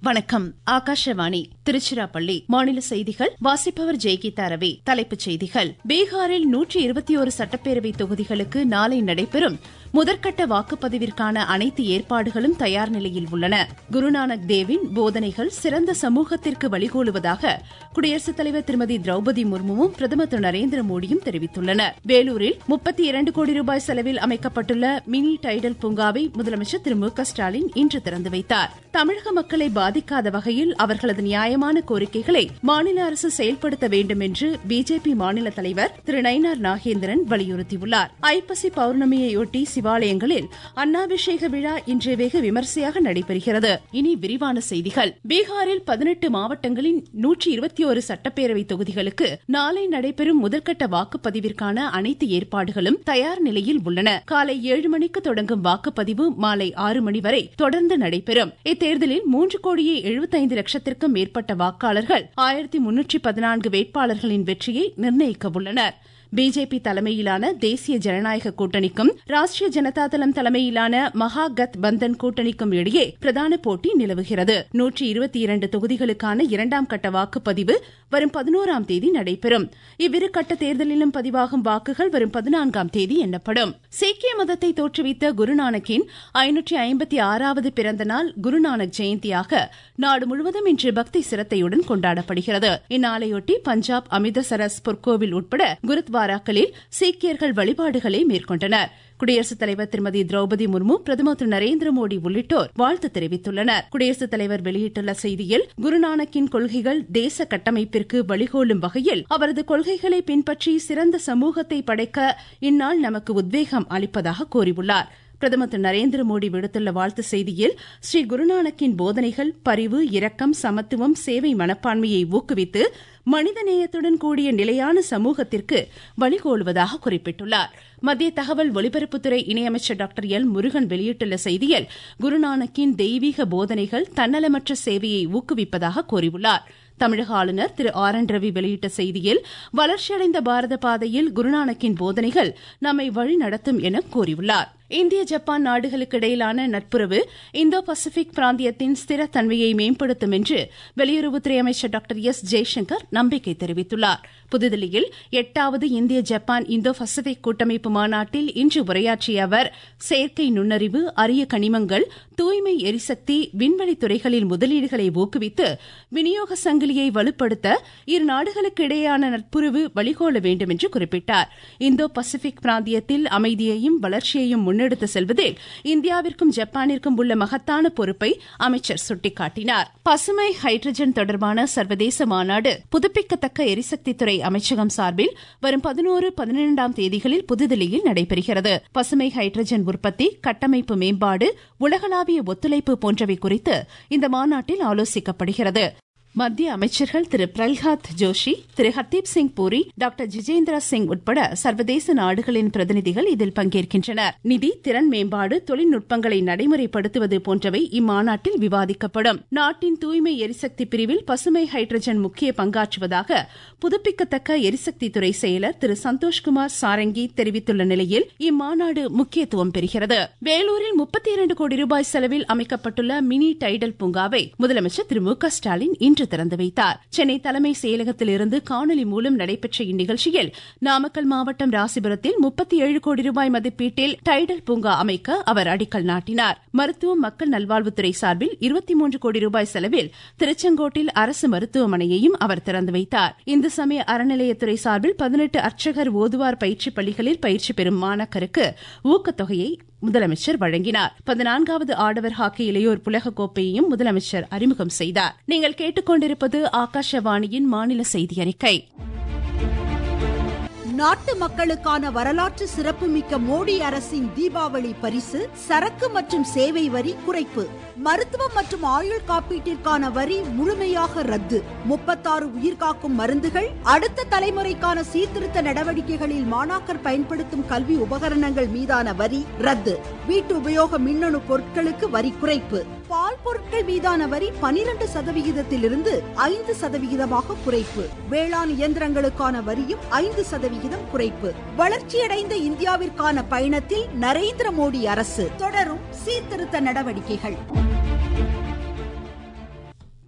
வணக்கம் ஆகாஷவாணி திருச்சிராப்பள்ளி மாநில செய்திகள் வாசிப்பவர் ஜெய்கீதா ரவி தலைப்புச் செய்திகள் பீகாரில் நூற்றி இருபத்தி ஒரு சட்டப்பேரவை தொகுதிகளுக்கு நாளை நடைபெறும் முதற்கட்ட வாக்குப்பதிவிற்கான அனைத்து ஏற்பாடுகளும் தயார் நிலையில் உள்ளன குருநானக் தேவின் போதனைகள் சிறந்த சமூகத்திற்கு வழிகோலுவதாக குடியரசுத் தலைவர் திருமதி திரௌபதி முர்முவும் பிரதமர் திரு நரேந்திர மோடியும் தெரிவித்துள்ளனர் வேலூரில் முப்பத்தி இரண்டு கோடி ரூபாய் செலவில் அமைக்கப்பட்டுள்ள மினி டைடல் பூங்காவை முதலமைச்சர் திரு மு க ஸ்டாலின் இன்று திறந்து வைத்தார் தமிழக மக்களை பாதிக்காத வகையில் அவர்களது நியாயமான கோரிக்கைகளை மாநில அரசு செயல்படுத்த வேண்டும் என்று பிஜேபி மாநில தலைவர் திரு நயினார் நாகேந்திரன் வலியுறுத்தியுள்ளார் ஐப்பசி பௌர்ணமியையொட்டி சிவாலயங்களில் அன்னாபிஷேக விழா இன்று வெகு விமரிசையாக நடைபெறுகிறது இனி விரிவான செய்திகள் பீகாரில் பதினெட்டு மாவட்டங்களின் நூற்றி இருபத்தி ஒரு சட்டப்பேரவை தொகுதிகளுக்கு நாளை நடைபெறும் முதற்கட்ட வாக்குப்பதிவிற்கான அனைத்து ஏற்பாடுகளும் தயார் நிலையில் உள்ளன காலை ஏழு மணிக்கு தொடங்கும் வாக்குப்பதிவு மாலை ஆறு மணி வரை தொடர்ந்து நடைபெறும் இத்தேர்தலில் மூன்று கோடியே எழுபத்தைந்து லட்சத்திற்கும் மேற்பட்ட வாக்காளர்கள் ஆயிரத்தி முன்னூற்றி பதினான்கு வேட்பாளர்களின் வெற்றியை நிர்ணயிக்க உள்ளனா் பிஜேபி தலைமையிலான தேசிய ஜனநாயக கூட்டணிக்கும் ராஷ்டிரிய ஜனதா தளம் தலைமையிலான மகா கத் பந்தன் கூட்டணிக்கும் இடையே பிரதான போட்டி நிலவுகிறது நூற்றி இருபத்தி இரண்டு தொகுதிகளுக்கான இரண்டாம் கட்ட வாக்குப்பதிவு வரும் பதினோராம் தேதி நடைபெறும் இவ்விரு கட்ட தேர்தலிலும் பதிவாகும் வாக்குகள் வரும் பதினான்காம் தேதி எண்ணப்படும் சீக்கிய மதத்தை தோற்றுவித்த குருநானக்கின் ஐநூற்றி ஐம்பத்தி ஆறாவது பிறந்த நாள் குருநானக் ஜெயந்தியாக நாடு முழுவதும் இன்று பக்தி சிரத்தையுடன் கொண்டாடப்படுகிறது இந்நாளையொட்டி பஞ்சாப் அமிர்தசரஸ் பொற்கோவில் உட்பட குருத்வா குருத்வாராக்களில் சீக்கியர்கள் வழிபாடுகளை மேற்கொண்டனர் குடியரசுத் தலைவர் திருமதி திரௌபதி முர்மு பிரதமர் திரு நரேந்திர மோடி உள்ளிட்டோர் வாழ்த்து தெரிவித்துள்ளனர் குடியரசுத் தலைவர் வெளியிட்டுள்ள செய்தியில் குருநானக்கின் கொள்கைகள் தேச கட்டமைப்பிற்கு வழிகோலும் வகையில் அவரது கொள்கைகளை பின்பற்றி சிறந்த சமூகத்தை படைக்க இந்நாள் நமக்கு உத்வேகம் அளிப்பதாக கூறியுள்ளார் பிரதமர் திரு நரேந்திர மோடி விடுத்துள்ள வாழ்த்து செய்தியில் ஸ்ரீ குருநானக்கின் போதனைகள் பரிவு இரக்கம் சமத்துவம் சேவை மனப்பான்மையை ஊக்குவித்து மனிதநேயத்துடன் கூடிய நிலையான சமூகத்திற்கு வழிகோலுவதாக குறிப்பிட்டுள்ளார் மத்திய தகவல் ஒலிபரப்புத்துறை இணையமைச்சர் டாக்டர் எல் முருகன் வெளியிட்டுள்ள செய்தியில் குருநானக்கின் தெய்வீக போதனைகள் தன்னலமற்ற சேவையை ஊக்குவிப்பதாக கூறியுள்ளார் தமிழக ஆளுநர் திரு ஆர் என் ரவி வெளியிட்ட செய்தியில் வளர்ச்சியடைந்த பாரத பாதையில் குருநானக்கின் போதனைகள் நம்மை வழிநடத்தும் என கூறியுள்ளார் இந்திய ஜப்பான் நாடுகளுக்கு இடையிலான நட்புறவு இந்தோ பசிபிக் பிராந்தியத்தின் ஸ்திரத்தன்மையை மேம்படுத்தும் என்று வெளியுறவுத்துறை அமைச்சர் டாக்டர் எஸ் ஜெய்சங்கர் நம்பிக்கை தெரிவித்துள்ளார் புதுதில்லியில் எட்டாவது இந்திய ஜப்பான் இந்தோ பசிபிக் கூட்டமைப்பு மாநாட்டில் இன்று உரையாற்றிய அவர் செயற்கை நுண்ணறிவு அரிய கனிமங்கள் தூய்மை எரிசக்தி விண்வெளி துறைகளில் முதலீடுகளை ஊக்குவித்து விநியோக சங்கிலியை வலுப்படுத்த இரு நாடுகளுக்கு இடையேயான நட்புறவு வழிகோல வேண்டும் என்று குறிப்பிட்டார் இந்தோ பசிபிக் பிராந்தியத்தில் அமைதியையும் வளர்ச்சியையும் முன்னெடுத்து செல்வதில் இந்தியாவிற்கும் ஜப்பானிற்கும் உள்ள மகத்தான பொறுப்பை அமைச்சர் சுட்டிக்காட்டினார் பசுமை ஹைட்ரஜன் தொடர்பான சர்வதேச மாநாடு புதுப்பிக்கத்தக்க எரிசக்தி துறை அமைச்சகம் சார்பில் வரும் பதினோரு பதினிரண்டாம் தேதிகளில் புதுதில்லியில் நடைபெறுகிறது பசுமை ஹைட்ரஜன் உற்பத்தி கட்டமைப்பு மேம்பாடு உலகளாவிய ஒத்துழைப்பு போன்றவை குறித்து இந்த மாநாட்டில் ஆலோசிக்கப்படுகிறது மத்திய அமைச்சர்கள் திரு பிரல்ஹாத் ஜோஷி திரு ஹர்தீப் சிங் பூரி டாக்டர் ஜிஜேந்திர சிங் உட்பட சர்வதேச நாடுகளின் பிரதிநிதிகள் இதில் பங்கேற்கின்றனர் நிதி திறன் மேம்பாடு தொழில்நுட்பங்களை நடைமுறைப்படுத்துவது போன்றவை இம்மாநாட்டில் விவாதிக்கப்படும் நாட்டின் தூய்மை எரிசக்தி பிரிவில் பசுமை ஹைட்ரஜன் முக்கிய பங்காற்றுவதாக புதுப்பிக்கத்தக்க எரிசக்தி துறை செயலர் திரு சந்தோஷ்குமார் சாரங்கி தெரிவித்துள்ள நிலையில் இம்மாநாடு முக்கியத்துவம் பெறுகிறது வேலூரில் முப்பத்தி இரண்டு கோடி ரூபாய் செலவில் அமைக்கப்பட்டுள்ள மினி டைடல் பூங்காவை முதலமைச்சர் திரு மு க ஸ்டாலின் இன்று திறந்து வைத்தார் சென்னை தலைமை செயலகத்திலிருந்து காணொலி மூலம் நடைபெற்ற இந்நிகழ்ச்சியில் நாமக்கல் மாவட்டம் ராசிபுரத்தில் முப்பத்தி ஏழு கோடி ரூபாய் மதிப்பீட்டில் டைடல் பூங்கா அமைக்க அவர் அடிக்கல் நாட்டினார் மருத்துவம் மக்கள் நல்வாழ்வுத்துறை சார்பில் இருபத்தி மூன்று கோடி ரூபாய் செலவில் திருச்செங்கோட்டில் அரசு மருத்துவமனையையும் அவர் திறந்து வைத்தார் இந்து சமய அறநிலையத்துறை சார்பில் பதினெட்டு அர்ச்சகர் ஓதுவார் பயிற்சி பள்ளிகளில் பயிற்சி பெறும் மாணாக்கருக்கு ஊக்கத்தொகையை முதலமைச்சர் வழங்கினார் பதினான்காவது ஆடவர் ஹாக்கி இளையோர் புலக கோப்பையையும் முதலமைச்சர் அறிமுகம் செய்தார் நீங்கள் கேட்டுக்கொண்டிருப்பது ஆகாஷவாணியின் மாநில செய்தி அறிக்கை நாட்டு மக்களுக்கான வரலாற்று சிறப்புமிக்க மோடி அரசின் தீபாவளி பரிசு சரக்கு மற்றும் சேவை வரி குறைப்பு மருத்துவம் மற்றும் ஆயுள் காப்பீட்டிற்கான வரி முழுமையாக ரத்து முப்பத்தாறு உயிர்காக்கும் மருந்துகள் அடுத்த தலைமுறைக்கான சீர்திருத்த நடவடிக்கைகளில் மாணாக்கர் பயன்படுத்தும் கல்வி உபகரணங்கள் மீதான வரி ரத்து வீட்டு உபயோக மின்னணு பொருட்களுக்கு வரி குறைப்பு பால் பொருட்கள் மீதான வரி பனிரெண்டு சதவிகிதத்திலிருந்து ஐந்து சதவிகிதமாக குறைப்பு வேளாண் இயந்திரங்களுக்கான வரியும் ஐந்து சதவிகிதம் குறைப்பு வளர்ச்சியடைந்த இந்தியாவிற்கான பயணத்தில் நரேந்திர மோடி அரசு தொடரும் சீர்திருத்த நடவடிக்கைகள்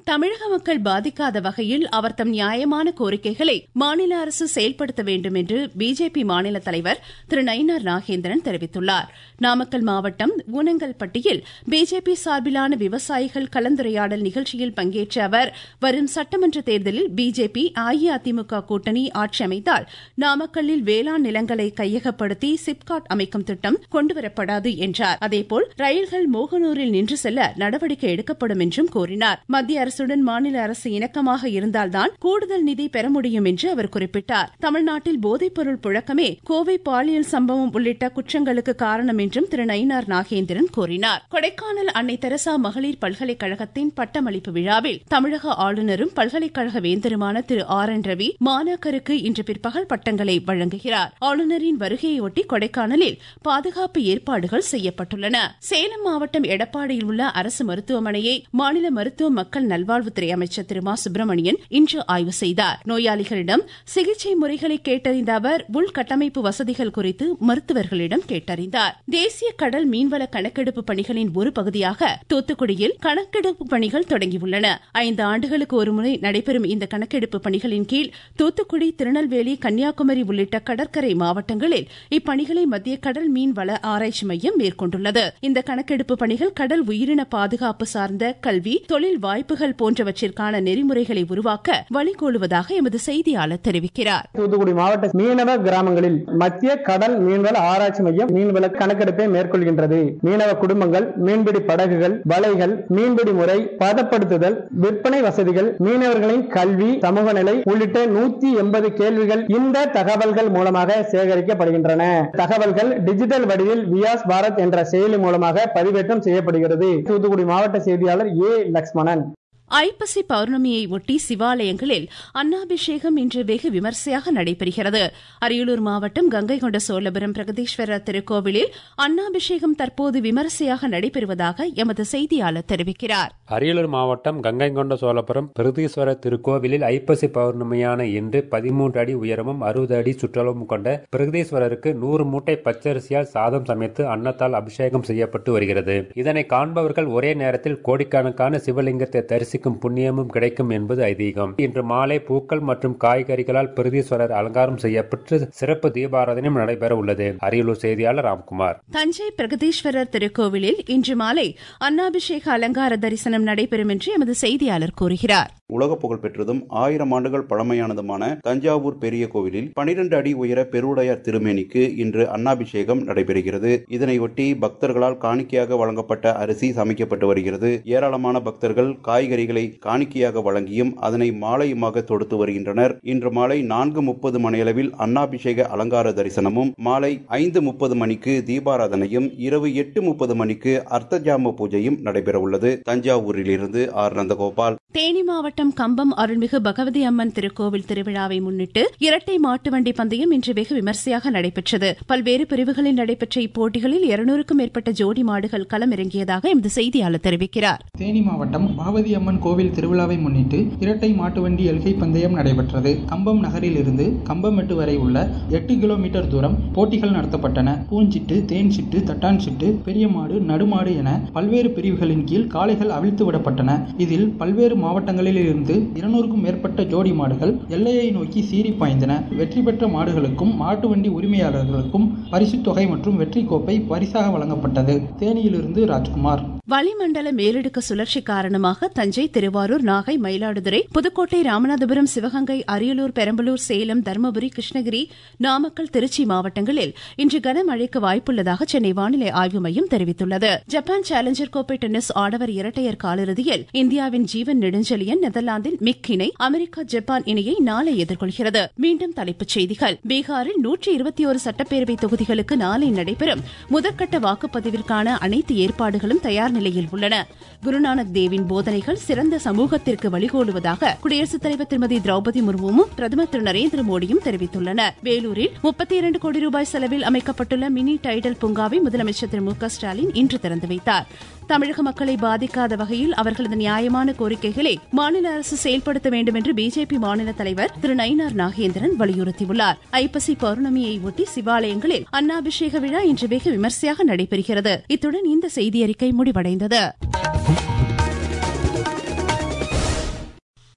தமிழக மக்கள் பாதிக்காத வகையில் அவர் தம் நியாயமான கோரிக்கைகளை மாநில அரசு செயல்படுத்த வேண்டும் என்று பிஜேபி மாநில தலைவர் திரு நயினார் நாகேந்திரன் தெரிவித்துள்ளார் நாமக்கல் மாவட்டம் ஊனங்கல்பட்டியில் பிஜேபி சார்பிலான விவசாயிகள் கலந்துரையாடல் நிகழ்ச்சியில் பங்கேற்ற அவர் வரும் சட்டமன்ற தேர்தலில் பிஜேபி அஇஅதிமுக கூட்டணி ஆட்சி அமைத்தால் நாமக்கல்லில் வேளாண் நிலங்களை கையகப்படுத்தி சிப்காட் அமைக்கும் திட்டம் கொண்டுவரப்படாது என்றார் அதேபோல் ரயில்கள் மோகனூரில் நின்று செல்ல நடவடிக்கை எடுக்கப்படும் என்றும் கூறினார் மத்திய அரசுடன் மாநில அரசு இணக்கமாக இருந்தால்தான் கூடுதல் நிதி பெற முடியும் என்று அவர் குறிப்பிட்டார் தமிழ்நாட்டில் போதைப்பொருள் புழக்கமே கோவை பாலியல் சம்பவம் உள்ளிட்ட குற்றங்களுக்கு காரணம் என்றும் திரு நயினார் நாகேந்திரன் கூறினார் கொடைக்கானல் அன்னை தெரசா மகளிர் பல்கலைக்கழகத்தின் பட்டமளிப்பு விழாவில் தமிழக ஆளுநரும் பல்கலைக்கழக வேந்தருமான திரு ஆர் என் ரவி மாணாக்கருக்கு இன்று பிற்பகல் பட்டங்களை வழங்குகிறார் ஆளுநரின் வருகையொட்டி கொடைக்கானலில் பாதுகாப்பு ஏற்பாடுகள் செய்யப்பட்டுள்ளன சேலம் மாவட்டம் எடப்பாடியில் உள்ள அரசு மருத்துவமனையை மாநில மருத்துவ மக்கள் நல்வாழ்வுத்துறை அமைச்சர் திரு மா சுப்பிரமணியன் இன்று ஆய்வு செய்தார் நோயாளிகளிடம் சிகிச்சை முறைகளை கேட்டறிந்த அவர் உள்கட்டமைப்பு வசதிகள் குறித்து மருத்துவர்களிடம் கேட்டறிந்தார் தேசிய கடல் மீன்வள கணக்கெடுப்பு பணிகளின் ஒரு பகுதியாக தூத்துக்குடியில் கணக்கெடுப்பு பணிகள் தொடங்கியுள்ளன ஐந்து ஆண்டுகளுக்கு ஒருமுறை நடைபெறும் இந்த கணக்கெடுப்பு பணிகளின் கீழ் தூத்துக்குடி திருநெல்வேலி கன்னியாகுமரி உள்ளிட்ட கடற்கரை மாவட்டங்களில் இப்பணிகளை மத்திய கடல் மீன் வள ஆராய்ச்சி மையம் மேற்கொண்டுள்ளது இந்த கணக்கெடுப்பு பணிகள் கடல் உயிரின பாதுகாப்பு சார்ந்த கல்வி தொழில் வாய்ப்புகள் போன்றவற்றிற்கான நெறிமுறைகளை உருவாக்க வழிகோலுவதாக எமது செய்தியாளர் தெரிவிக்கிறார் தூத்துக்குடி மாவட்ட மீனவ கிராமங்களில் மத்திய கடல் மீன்வள ஆராய்ச்சி மையம் மீன்வள கணக்கெடுப்பை மேற்கொள்கின்றது மீனவ குடும்பங்கள் மீன்பிடி படகுகள் வலைகள் மீன்பிடி முறை பதப்படுத்துதல் விற்பனை வசதிகள் மீனவர்களின் கல்வி சமூக நிலை உள்ளிட்ட நூத்தி எண்பது கேள்விகள் இந்த தகவல்கள் மூலமாக சேகரிக்கப்படுகின்றன தகவல்கள் டிஜிட்டல் வடிவில் வியாஸ் பாரத் என்ற செயலி மூலமாக பதிவேற்றம் செய்யப்படுகிறது தூத்துக்குடி மாவட்ட செய்தியாளர் ஏ லக்ஷ்மணன் ஐப்பசி பௌர்ணமியை ஒட்டி சிவாலயங்களில் அன்னாபிஷேகம் இன்று வெகு விமர்சையாக நடைபெறுகிறது அரியலூர் மாவட்டம் கங்கை கொண்ட சோழபுரம் பிரகதீஸ்வரர் திருக்கோவிலில் அன்னாபிஷேகம் தற்போது விமர்சையாக நடைபெறுவதாக எமது செய்தியாளர் தெரிவிக்கிறார் அரியலூர் மாவட்டம் கங்கை கொண்ட சோழபுரம் பிரகதீஸ்வரர் திருக்கோவிலில் ஐப்பசி பௌர்ணமியான இன்று பதிமூன்று அடி உயரமும் அறுபது அடி சுற்றளவும் கொண்ட பிரகதீஸ்வரருக்கு நூறு மூட்டை பச்சரிசியால் சாதம் சமைத்து அன்னத்தால் அபிஷேகம் செய்யப்பட்டு வருகிறது இதனை காண்பவர்கள் ஒரே நேரத்தில் கோடிக்கணக்கான சிவலிங்கத்தை தரிசி தரிசிக்கும் புண்ணியமும் கிடைக்கும் என்பது ஐதீகம் இன்று மாலை பூக்கள் மற்றும் காய்கறிகளால் பிரதீஸ்வரர் அலங்காரம் செய்யப்பட்டு சிறப்பு தீபாராதனையும் நடைபெற உள்ளது அரியலூர் செய்தியாளர் ராம்குமார் தஞ்சை பிரகதீஸ்வரர் திருக்கோவிலில் இன்று மாலை அன்னாபிஷேக அலங்கார தரிசனம் நடைபெறும் என்று எமது செய்தியாளர் கூறுகிறார் உலக புகழ் பெற்றதும் ஆயிரம் ஆண்டுகள் பழமையானதுமான தஞ்சாவூர் பெரிய கோவிலில் பனிரெண்டு அடி உயர பெருவுடையார் திருமேனிக்கு இன்று அன்னாபிஷேகம் நடைபெறுகிறது இதனையொட்டி பக்தர்களால் காணிக்கையாக வழங்கப்பட்ட அரிசி சமைக்கப்பட்டு வருகிறது ஏராளமான பக்தர்கள் காய்கறிகளை காணிக்கையாக வழங்கியும் அதனை மாலையுமாக தொடுத்து வருகின்றனர் இன்று மாலை நான்கு முப்பது மணியளவில் அன்னாபிஷேக அலங்கார தரிசனமும் மாலை ஐந்து முப்பது மணிக்கு தீபாராதனையும் இரவு எட்டு முப்பது மணிக்கு அர்த்தஜாம பூஜையும் நடைபெறவுள்ளது தஞ்சாவூரிலிருந்து ஆர் நந்தகோபால் தேனி மாவட்டம் கம்பம் அருள்மிகு பகவதி அம்மன் திருக்கோவில் திருவிழாவை முன்னிட்டு இரட்டை மாட்டு வண்டி பந்தயம் இன்று வெகு விமர்சையாக நடைபெற்றது பல்வேறு பிரிவுகளில் நடைபெற்ற இப்போட்டிகளில் இருநூறுக்கும் மேற்பட்ட ஜோடி மாடுகள் களமிறங்கியதாக எமது செய்தியாளர் தெரிவிக்கிறார் தேனி மாவட்டம் பகவதி அம்மன் கோவில் திருவிழாவை முன்னிட்டு இரட்டை மாட்டு வண்டி எல்கை பந்தயம் நடைபெற்றது கம்பம் நகரில் இருந்து கம்பமெட்டு வரை உள்ள எட்டு கிலோமீட்டர் தூரம் போட்டிகள் நடத்தப்பட்டன பூஞ்சிட்டு தேன் சிட்டு தட்டான் சிட்டு பெரிய மாடு நடுமாடு என பல்வேறு பிரிவுகளின் கீழ் காளைகள் அவிழ்த்து விடப்பட்டன இதில் பல்வேறு மாவட்டங்களில் இருந்து இருநூறுக்கும் மேற்பட்ட ஜோடி மாடுகள் எல்லையை நோக்கி சீறி பாய்ந்தன வெற்றி பெற்ற மாடுகளுக்கும் மாட்டு வண்டி உரிமையாளர்களுக்கும் பரிசுத் தொகை மற்றும் வெற்றி கோப்பை பரிசாக வழங்கப்பட்டது தேனியிலிருந்து ராஜ்குமார் வளிமண்டல மேலடுக்கு சுழற்சி காரணமாக தஞ்சை திருவாரூர் நாகை மயிலாடுதுறை புதுக்கோட்டை ராமநாதபுரம் சிவகங்கை அரியலூர் பெரம்பலூர் சேலம் தருமபுரி கிருஷ்ணகிரி நாமக்கல் திருச்சி மாவட்டங்களில் இன்று கனமழைக்கு வாய்ப்புள்ளதாக சென்னை வானிலை ஆய்வு மையம் தெரிவித்துள்ளது ஜப்பான் சேலஞ்சர் கோப்பை டென்னிஸ் ஆடவர் இரட்டையர் காலிறுதியில் இந்தியாவின் ஜீவன் நெடுஞ்செழியன் நெதர்லாந்தின் மிக் இணை அமெரிக்கா ஜப்பான் இணையை நாளை எதிர்கொள்கிறது மீண்டும் தலைப்புச் செய்திகள் பீகாரில் நூற்றி இருபத்தி ஒரு சட்டப்பேரவை தொகுதிகளுக்கு நாளை நடைபெறும் முதற்கட்ட வாக்குப்பதிவிற்கான அனைத்து ஏற்பாடுகளும் தயார் நிலையில் உள்ளன குருநானக் தேவின் போதனைகள் சிறந்த சமூகத்திற்கு வழிகோலுவதாக குடியரசுத் தலைவர் திருமதி திரௌபதி முர்முவும் பிரதமர் திரு நரேந்திர மோடியும் தெரிவித்துள்ளனர் வேலூரில் முப்பத்தி இரண்டு கோடி ரூபாய் செலவில் அமைக்கப்பட்டுள்ள மினி டைடல் பூங்காவை முதலமைச்சர் திரு மு க ஸ்டாலின் இன்று திறந்து வைத்தார் தமிழக மக்களை பாதிக்காத வகையில் அவர்களது நியாயமான கோரிக்கைகளை மாநில அரசு செயல்படுத்த வேண்டும் என்று பிஜேபி மாநில தலைவர் திரு நயினார் நாகேந்திரன் வலியுறுத்தியுள்ளார் ஐப்பசி பௌர்ணமியை ஒட்டி சிவாலயங்களில் அன்னாபிஷேக விழா இன்று வெகு விமர்சையாக நடைபெறுகிறது இத்துடன் இந்த செய்தியறிக்கை முடிவடைந்தது